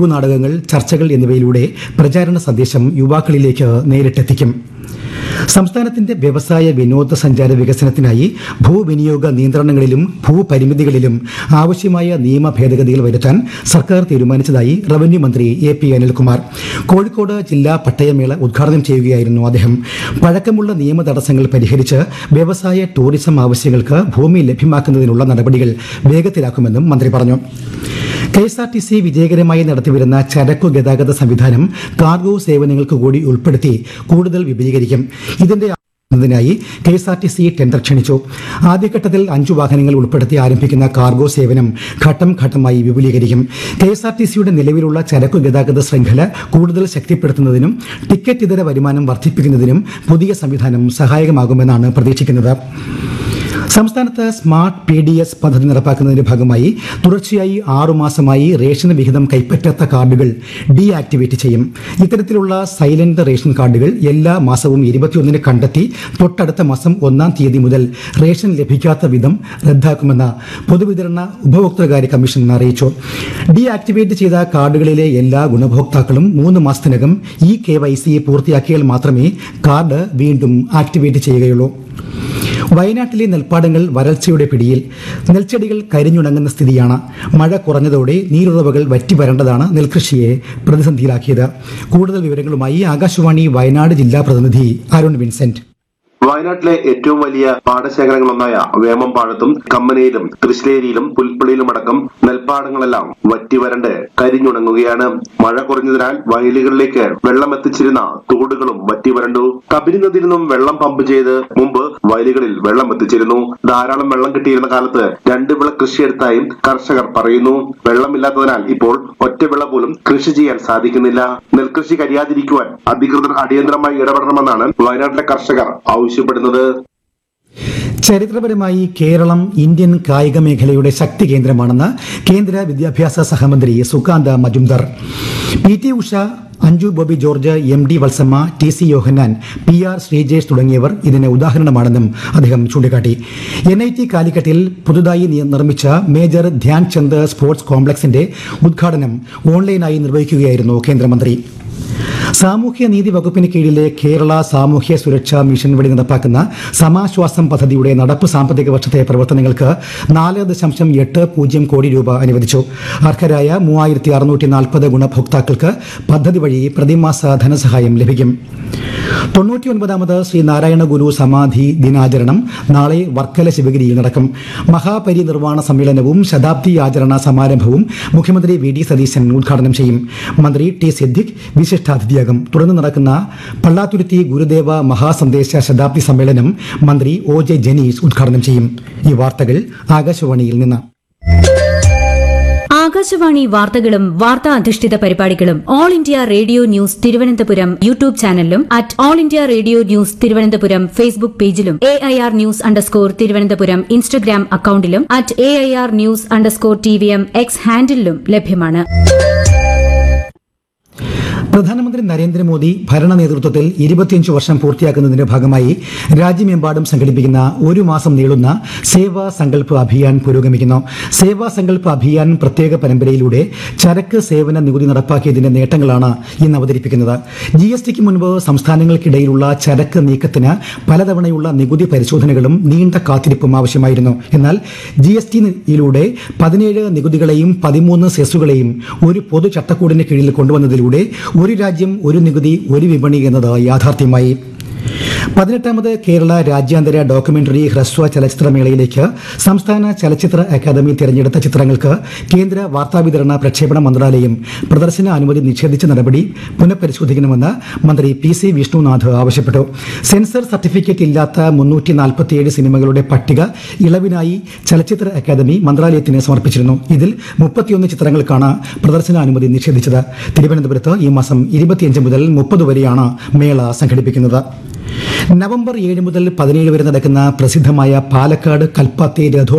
തെരുവു നാടകങ്ങൾ ചർച്ചകൾ എന്നിവയിലൂടെ പ്രചാരണ സന്ദേശം യുവാക്കളിലേക്ക് നേരിട്ടെത്തിക്കും സംസ്ഥാനത്തിന്റെ വ്യവസായ വിനോദസഞ്ചാര വികസനത്തിനായി ഭൂവിനിയോഗ നിയന്ത്രണങ്ങളിലും ഭൂപരിമിതികളിലും ആവശ്യമായ നിയമ ഭേദഗതികൾ വരുത്താൻ സർക്കാർ തീരുമാനിച്ചതായി റവന്യൂ മന്ത്രി എ പി അനിൽകുമാർ കോഴിക്കോട് ജില്ലാ പട്ടയമേള ഉദ്ഘാടനം ചെയ്യുകയായിരുന്നു അദ്ദേഹം പഴക്കമുള്ള നിയമ തടസ്സങ്ങൾ പരിഹരിച്ച് വ്യവസായ ടൂറിസം ആവശ്യങ്ങൾക്ക് ഭൂമി ലഭ്യമാക്കുന്നതിനുള്ള നടപടികൾ വേഗത്തിലാക്കുമെന്നും മന്ത്രി പറഞ്ഞു K S R T C വിജയകരമായി നടത്തിവരുന്ന ചരക്കു ഗതാഗത സംവിധാനം കാർഗോ സേവനങ്ങൾക്ക് കൂടി ഉൾപ്പെടുത്തി കൂടുതൽ വിപുലീകരിക്കും ഇതിന്റെ ായി K S R T C tender ക്ഷണിച്ചു ആദ്യഘട്ടത്തിൽ അഞ്ചു വാഹനങ്ങൾ ഉൾപ്പെടുത്തി ആരംഭിക്കുന്ന കാർഗോ സേവനം ഘട്ടം ഘട്ടമായി വിപുലീകരിക്കും കെ എസ് ആർ ടി സിയുടെ നിലവിലുള്ള ചരക്കു ഗതാഗത ശൃംഖല കൂടുതൽ ശക്തിപ്പെടുത്തുന്നതിനും ടിക്കറ്റ് ഇതര വരുമാനം വർദ്ധിപ്പിക്കുന്നതിനും പുതിയ സംവിധാനം സഹായകമാകുമെന്നാണ് പ്രതീക്ഷിക്കുന്നത് സംസ്ഥാനത്ത് സ്മാർട്ട് പി ഡി എസ് പദ്ധതി നടപ്പാക്കുന്നതിന്റെ ഭാഗമായി തുടർച്ചയായി ആറുമാസമായി റേഷൻ വിഹിതം കൈപ്പറ്റാത്ത കാർഡുകൾ ഡീആക്ടിവേറ്റ് ചെയ്യും ഇത്തരത്തിലുള്ള സൈലന്റ് റേഷൻ കാർഡുകൾ എല്ലാ മാസവും ഇരുപത്തിയൊന്നിന് കണ്ടെത്തി തൊട്ടടുത്ത മാസം ഒന്നാം തീയതി മുതൽ റേഷൻ ലഭിക്കാത്ത വിധം റദ്ദാക്കുമെന്ന് പൊതുവിതരണ ഉപഭോക്തൃകാര്യ കമ്മീഷൻ അറിയിച്ചു ഡീആക്ടിവേറ്റ് ചെയ്ത കാർഡുകളിലെ എല്ലാ ഗുണഭോക്താക്കളും മൂന്ന് മാസത്തിനകം ഈ കെ വൈ സി പൂർത്തിയാക്കിയാൽ മാത്രമേ കാർഡ് വീണ്ടും ആക്ടിവേറ്റ് ചെയ്യുകയുള്ളൂ വയനാട്ടിലെ നെൽപ്പാടങ്ങൾ വരൾച്ചയുടെ പിടിയിൽ നെൽച്ചെടികൾ കരിഞ്ഞുണങ്ങുന്ന സ്ഥിതിയാണ് മഴ കുറഞ്ഞതോടെ നീരുറവകൾ വറ്റി വരേണ്ടതാണ് നെൽകൃഷിയെ പ്രതിസന്ധിയിലാക്കിയത് കൂടുതൽ വിവരങ്ങളുമായി ആകാശവാണി വയനാട് ജില്ലാ പ്രതിനിധി അരുൺ വിൻസെന്റ് വയനാട്ടിലെ ഏറ്റവും വലിയ പാടശേഖരങ്ങളൊന്നായ വേമമ്പാടത്തും കമ്മനയിലും തൃശ്ശേരിയിലും പുൽപ്പള്ളിയിലും അടക്കം നെൽപ്പാടങ്ങളെല്ലാം വറ്റി വരണ്ട് കരിഞ്ഞുണങ്ങുകയാണ് മഴ കുറഞ്ഞതിനാൽ വയലുകളിലേക്ക് വെള്ളം എത്തിച്ചിരുന്ന തോടുകളും വറ്റി വരണ്ടു കബിനി നദിയിൽ നിന്നും വെള്ളം പമ്പ് ചെയ്ത് മുമ്പ് വയലുകളിൽ വെള്ളം എത്തിച്ചിരുന്നു ധാരാളം വെള്ളം കിട്ടിയിരുന്ന കാലത്ത് രണ്ട് വിള കൃഷിയെടുത്തായും കർഷകർ പറയുന്നു വെള്ളമില്ലാത്തതിനാൽ ഇപ്പോൾ ഒറ്റ വിള പോലും കൃഷി ചെയ്യാൻ സാധിക്കുന്നില്ല നെൽകൃഷി കരിയാതിരിക്കുവാൻ അധികൃതർ അടിയന്തരമായി ഇടപെടണമെന്നാണ് വയനാട്ടിലെ കർഷകർ ആവശ്യപ്പെടുന്നത് ചരിത്രപരമായി കേരളം ഇന്ത്യൻ കായിക മേഖലയുടെ ശക്തി കേന്ദ്രമാണെന്ന് കേന്ദ്ര വിദ്യാഭ്യാസ സഹമന്ത്രി Sukanta Majumdar P T Usha Anju Bobby George M D Valsamma T C Yohannan P R Sreejesh തുടങ്ങിയവർ ഇതിന് ഉദാഹരണമാണെന്നും അദ്ദേഹം ചൂണ്ടിക്കാട്ടി എൻ ഐ ടി കാലിക്കറ്റിൽ പുതുതായി നി- നിർമ്മിച്ച മേജർ ധ്യാൻ ചന്ദ് സ്പോർട്സ് കോംപ്ലക്സിന്റെ ഉദ്ഘാടനം ഓൺലൈനായി നിർവഹിക്കുകയായിരുന്നു കേന്ദ്രമന്ത്രി സാമൂഹ്യ നീതി വകുപ്പിന് കീഴിലെ കേരള സാമൂഹ്യ സുരക്ഷാ മിഷൻ വഴി നടപ്പാക്കുന്ന സമാശ്വാസം പദ്ധതിയുടെ നടപ്പ് സാമ്പത്തിക വർഷത്തെ പ്രവർത്തനങ്ങൾക്ക് നാല് ദശാംശം എട്ട് പൂജ്യം കോടി രൂപ അനുവദിച്ചു അർഹരായ മൂവായിരത്തി അറുന്നൂറ്റി നാൽപ്പത് ഗുണഭോക്താക്കൾക്ക് പദ്ധതി വഴി പ്രതിമാസ ധനസഹായം ലഭിക്കും തൊണ്ണൂറ്റിയൊൻപതാമത് ശ്രീ നാരായണ ഗുരു സമാധി ദിനാചരണം നാളെ വർക്കല ശിവഗിരിയിൽ നടക്കും മഹാപരിനിർവാണ സമ്മേളനവും ശതാബ്ദി ആചരണ സമാരംഭവും മുഖ്യമന്ത്രി വി ഡി സതീശൻ ഉദ്ഘാടനം ചെയ്യും മന്ത്രി ടി സിദ്ദിഖ് വിശിഷ്ടാതിഥിയാകും തുടർന്ന് നടക്കുന്ന പള്ളാത്തുരുത്തി ഗുരുദേവ മഹാസന്ദേശ ശതാബ്ദി സമ്മേളനം മന്ത്രി ഒ ജെ ജനീഷ് ഉദ്ഘാടനം ചെയ്യും ഈ വാർത്തകൾ ആകാശവാണിയിൽ നിന്ന് ആകാശവാണി വാർത്തകളും വാർത്താ അധിഷ്ഠിത പരിപാടികളും All India Radio news Thiruvananthapuram YouTube ചാനലിലും at All India Radio news Thiruvananthapuram Facebook പേജിലും A I R news underscore Thiruvananthapuram Instagram അക്കൌണ്ടിലും at A I R news underscore T V M X ഹാൻഡിലും ലഭ്യമാണ് പ്രധാനമന്ത്രി നരേന്ദ്രമോദി ഭരണ നേതൃത്വത്തിൽ ഇരുപത്തിയഞ്ച് വർഷം പൂർത്തിയാക്കുന്നതിന്റെ ഭാഗമായി രാജ്യമെമ്പാടും സംഘടിപ്പിക്കുന്ന ഒരു മാസം നീളുന്ന സേവാ സങ്കല്പ് അഭിയാൻ പുരോഗമിക്കുന്നു സേവാ സങ്കല്പ് അഭിയാൻ പ്രത്യേക പരമ്പരയിലൂടെ ചരക്ക് സേവന നികുതി നടപ്പാക്കിയതിന്റെ നേട്ടങ്ങളാണ് ഇന്ന് അവതരിപ്പിക്കുന്നത് ജി എസ് ടിക്ക് മുൻപ് സംസ്ഥാനങ്ങൾക്കിടയിലുള്ള ചരക്ക് നീക്കത്തിന് പലതവണയുള്ള നികുതി പരിശോധനകളും നീണ്ട കാത്തിരിപ്പും ആവശ്യമായിരുന്നു എന്നാൽ ജി എസ് ടിയിലൂടെ പതിനേഴ് നികുതികളെയും പതിമൂന്ന് സെസ്സുകളെയും ഒരു പൊതു ചട്ടക്കൂടിന് കീഴിൽ കൊണ്ടുവന്നതിലൂടെ ഒരു രാജ്യം ഒരു നികുതി ഒരു വിപണി എന്നത് യാഥാർത്ഥ്യമായി പതിനെട്ടാമത് കേരള രാജ്യാന്തര ഡോക്യുമെന്ററി ഹ്രസ്വ ചലച്ചിത്രമേളയിലേക്ക് സംസ്ഥാന ചലച്ചിത്ര അക്കാദമി തിരഞ്ഞെടുത്ത ചിത്രങ്ങൾക്ക് കേന്ദ്ര വാർത്താവിതരണ പ്രക്ഷേപണ മന്ത്രാലയം പ്രദർശന അനുമതി നിഷേധിച്ച നടപടി പുനഃപരിശോധിക്കണമെന്ന് മന്ത്രി പി സി വിഷ്ണുനാഥ് ആവശ്യപ്പെട്ടു സെൻസർ സർട്ടിഫിക്കറ്റ് ഇല്ലാത്ത മുന്നൂറ്റി നാൽപ്പത്തിയേഴ് സിനിമകളുടെ പട്ടിക ഇളവിനായി ചലച്ചിത്ര അക്കാദമി മന്ത്രാലയത്തിന് സമർപ്പിച്ചിരുന്നു ഇതിൽ മുപ്പത്തിയൊന്ന് ചിത്രങ്ങൾക്കാണ് പ്രദർശനാനുമതി നിഷേധിച്ചത് തിരുവനന്തപുരത്ത് ഈ മാസം ഇരുപത്തിയഞ്ച് മുതൽ മുപ്പത് വരെയാണ് മേള സംഘടിപ്പിക്കുന്നത് നവംബർ ഏഴ് മുതൽ പതിനേഴ് വരെ നടക്കുന്ന പ്രസിദ്ധമായ പാലക്കാട് കൽപ്പാത്തി രഥോ